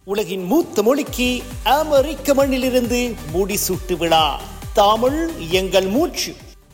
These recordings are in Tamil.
உலகின் மூத்த மொழிக்கு அமெரிக்க மண்ணிலிருந்து முடிசூட்டு விழா தமிழ் எங்கள் மூச்சு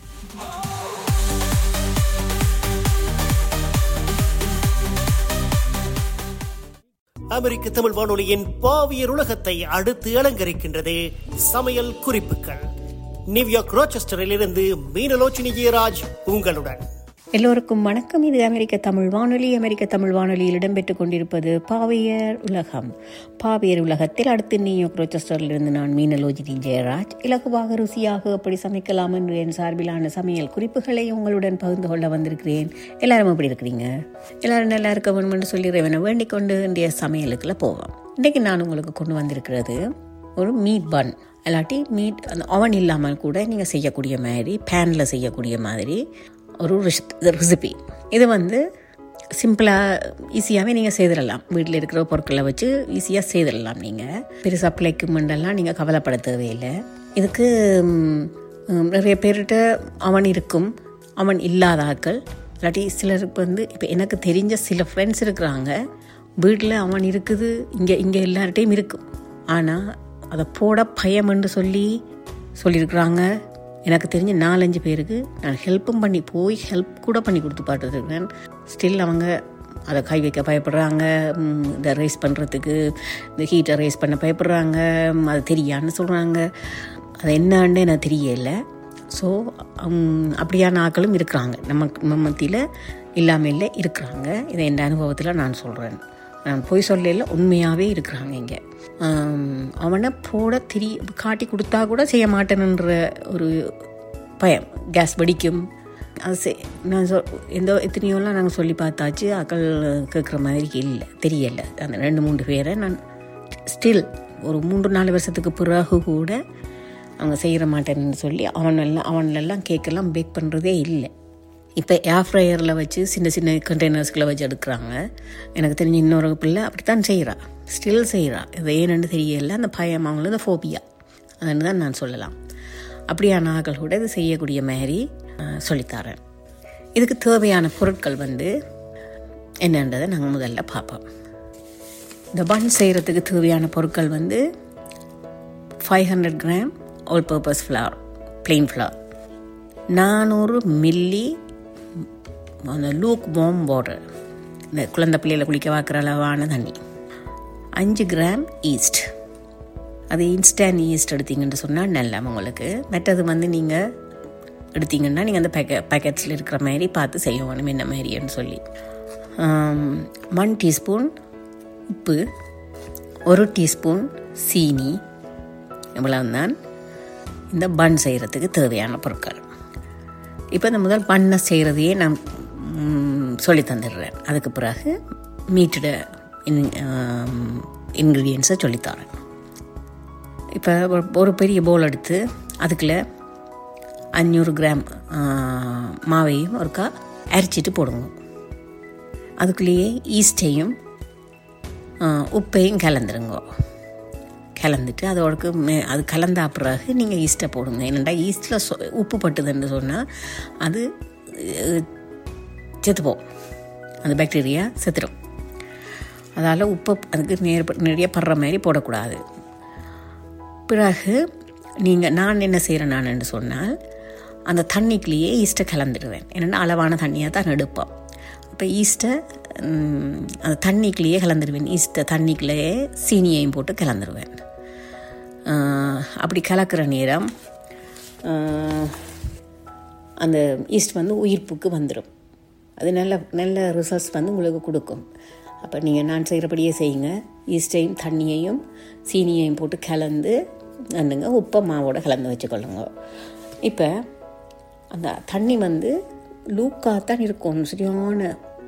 அமெரிக்க தமிழ் வானொலியின் பாவியர் உலகத்தை அடுத்து அலங்கரிக்கின்றது சமையல் குறிப்புகள் நியூயார்க் ரோச்செஸ்டரில் இருந்து மீனலோச்சினி ஜெயராஜ் உங்களுடன் எல்லோருக்கும் வணக்கம் இது அமெரிக்க தமிழ் வானொலி அமெரிக்க தமிழ் வானொலியில் இடம்பெற்றுக் கொண்டிருப்பது பாவையர் உலகம் பாவையர் உலகத்தில் அடுத்து நியூயார்க் ரோச்செஸ்டரிலிருந்து நான் மீனலோஜினி ஜெயராஜ் இலகுவாக ருசியாக எப்படி சமைக்கலாம் என்று என் சார்பிலான சமையல் குறிப்புகளை உங்களுடன் பகிர்ந்து கொள்ள வந்திருக்கிறேன் எல்லாரும் எப்படி இருக்கிறீங்க எல்லாரும் நல்லா இருக்க வேணும் என்று சொல்லி இறைவனை வேண்டிக் கொண்டு இன்றைய சமையலுக்குள்ள போவோம் இன்றைக்கு நான் உங்களுக்கு கொண்டு வந்திருக்கிறது ஒரு மீட் பன் இல்லாட்டி மீட் அந்த அவன் இல்லாமல் கூட நீங்கள் செய்யக்கூடிய மாதிரி பேனில் செய்யக்கூடிய மாதிரி ஒரு ரெசிபி இது வந்து சிம்பிளாக ஈஸியாகவே நீங்கள் செய்திடலாம் வீட்டில் இருக்கிற பொருட்களை வச்சு ஈஸியாக செய்திடலாம் நீங்கள் பெருசாக பிள்ளைக்கு மண்டெல்லாம் நீங்கள் கவலைப்பட தேவையில்லை இதுக்கு ம், நிறைய பேர்கிட்ட அவன் இருக்கும் அவன் இல்லாத ஆட்கள் இல்லாட்டி சிலருக்கு வந்து இப்போ எனக்கு தெரிஞ்ச சில ஃப்ரெண்ட்ஸ் இருக்கிறாங்க வீட்டில் அவன் இருக்குது இங்கே இங்கே எல்லார்ட்டையும் இருக்கும் ஆனால் அதை போட பயம்னு சொல்லி சொல்லியிருக்கிறாங்க எனக்கு தெரிஞ்ச நாலஞ்சு பேருக்கு நான் ஹெல்ப்பும் பண்ணி போய் ஹெல்ப் கூட பண்ணி கொடுத்து பார்த்துருக்கேன் ஸ்டில் அவங்க அதை கை வைக்க பயப்படுறாங்க ம், இதை ரைஸ் பண்ணுறதுக்கு இந்த ஹீட்டை ரைஸ் பண்ண பயப்படுறாங்க ம், அது தெரியான்னு சொல்கிறாங்க அது என்னன்னு எனக்கு தெரியல ஸோ அப்படியான ஆட்களும் இருக்கிறாங்க நம்ம நம்ம மத்தியில் இல்லாமல் இல்லை இருக்கிறாங்க இதை என் அனுபவத்தில் நான் சொல்கிறேன் நான் பொய் சொல்லல உண்மையாகவே இருக்கிறாங்க இங்கே அவனை போட திரி காட்டி கொடுத்தா கூட செய்ய மாட்டேனுன்ற ஒரு பயம் கேஸ் வெடிக்கும் அது செ நான் சொ எந்த எத்தனையோலாம் நாங்கள் சொல்லி பார்த்தாச்சு அக்கள் கேட்குற மாதிரி இல்லை தெரியலை அந்த ரெண்டு மூன்று பேரை நான் ஸ்டில் ஒரு மூன்று நாலு வருஷத்துக்கு பிறகு கூட அவங்க செய்கிற மாட்டேன்னு சொல்லி அவனெல்லாம் அவனெல்லாம் கேக்கெல்லாம் பேக் பண்ணுறதே இல்லை இப்போ ஏர் ஃப்ரையரில் வச்சு சின்ன சின்ன கண்டெய்னர்ஸ்களை வச்சு எடுக்கிறாங்க எனக்கு தெரிஞ்ச இன்னொரு பிள்ளை அப்படித்தான் செய்கிறா ஸ்டில் செய்கிறா இது ஏன்னு தெரியல அந்த பயம் அவங்களுக்கு அந்த ஃபோபியா அதுன்னு தான் நான் சொல்லலாம் அப்படியான ஆட்கள் கூட இது செய்யக்கூடிய மாதிரி அஹ், சொல்லித்தரேன் இதுக்கு தேவையான பொருட்கள் வந்து என்னன்றதை நாங்கள் முதல்ல பார்ப்போம் இந்த பன் செய்கிறதுக்கு தேவையான பொருட்கள் வந்து five hundred gram all purpose flour plain flour நானூறு மில்லி அந்த லூக் வார்ம் வாட்டர் இந்த குழந்தை பிள்ளைகளை குளிக்க வாக்குற அளவான தண்ணி அஞ்சு கிராம் ஈஸ்ட் அது இன்ஸ்டன்ட் ஈஸ்ட் எடுத்தீங்கன்னு சொன்னால் நல்லா உங்களுக்கு மற்றது வந்து நீங்கள் எடுத்தீங்கன்னா நீங்கள் அந்த பேக்கெ பேக்கெட்ஸில் இருக்கிற மாதிரி பார்த்து செய்ய வேணும் என்ன மாதிரின்னு சொல்லி ஒன் டீஸ்பூன் உப்பு ஒரு டீஸ்பூன் சீனி இவ்வளவுதான் இந்த பன் செய்கிறதுக்கு தேவையான பொருட்கள் இப்போ இந்த முதல் பண்ணை செய்கிறதையே நான் சொல்லி தந்துடுறேன் அதுக்கு பிறகு மீட்டோட இன் இன்க்ரீடியன்ஸை சொல்லித்தரேன் இப்போ ஒரு- ஒரு பெரிய பவுல் எடுத்து அதுக்குள்ள அஞ்சூறு கிராம் ஆ, மாவையும் ஒருக்கா அரைச்சிட்டு போடுங்க அதுக்குள்ளேயே ஈஸ்டையும் ஆ, உப்பையும் கலந்துருங்க கலந்துட்டு அதோடக்கு மே அது கலந்தா பிறகு நீங்கள் ஈஸ்ட்டை போடுங்க என்னென்னா ஈஸ்ட்டில் சொ உப்பு பட்டுதுன்னு சொன்னால் அது அஹ், செத்துப்போம் அந்த பாக்டீரியா செத்துடும் அதால் உப்பை அதுக்கு நேர் நிறைய படுற மாதிரி போடக்கூடாது பிறகு நீங்கள் நான் என்ன செய்கிறேன் நான் சொன்னால் அந்த தண்ணிக்குள்ளேயே ஈஸ்ட்டை கலந்துடுவேன் என்னென்னா அளவான தண்ணியாக தான் எடுப்போம் இப்போ ஈஸ்ட்டை ம், அந்த தண்ணிக்குள்ளேயே கலந்துடுவேன் ஈஸ்ட்டை தண்ணிக்குள்ளேயே சீனியையும் போட்டு கலந்துடுவேன் ஆஹ், அப்படி கலக்கிற நேரம் ஆஹ், அந்த ஈஸ்ட் வந்து உயிர்ப்புக்கு வந்துடும் அது நல்ல நல்ல ரிசல்ட்ஸ் வந்து உங்களுக்கு கொடுக்கும் அப்போ நீங்கள் நான் செய்கிறபடியே செய்யுங்க ஈஸ்டையும் தண்ணியையும் சீனியையும் போட்டு கலந்து நண்டுங்க உப்பை மாவோட கலந்து வச்சுக்கொள்ளுங்க இப்போ அந்த தண்ணி வந்து லூக்காகத்தான் இருக்கும் சரியான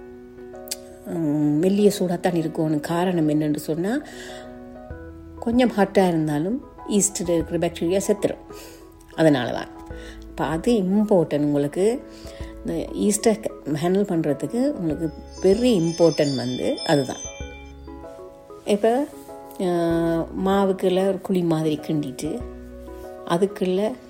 உம், மெல்லிய சூடாகத்தான் இருக்கும் காரணம் என்னன்னு சொன்னால் கொஞ்சம் ஹாட்டாக இருந்தாலும் ஈஸ்டில் இருக்கிற பாக்டீரியா செத்துரும் அதனால தான் இப்போ அது இம்பார்ட்டன்ட் உங்களுக்கு இந்த ஈஸ்டை ஹேண்டில் பண்ணுறதுக்கு உங்களுக்கு பெரிய இம்பார்ட்டன்ட் வந்து அதுதான் இப்போ மாவுக்குள்ள ஒரு குழி மாதிரி கிண்டிட்டு அதுக்குள்ள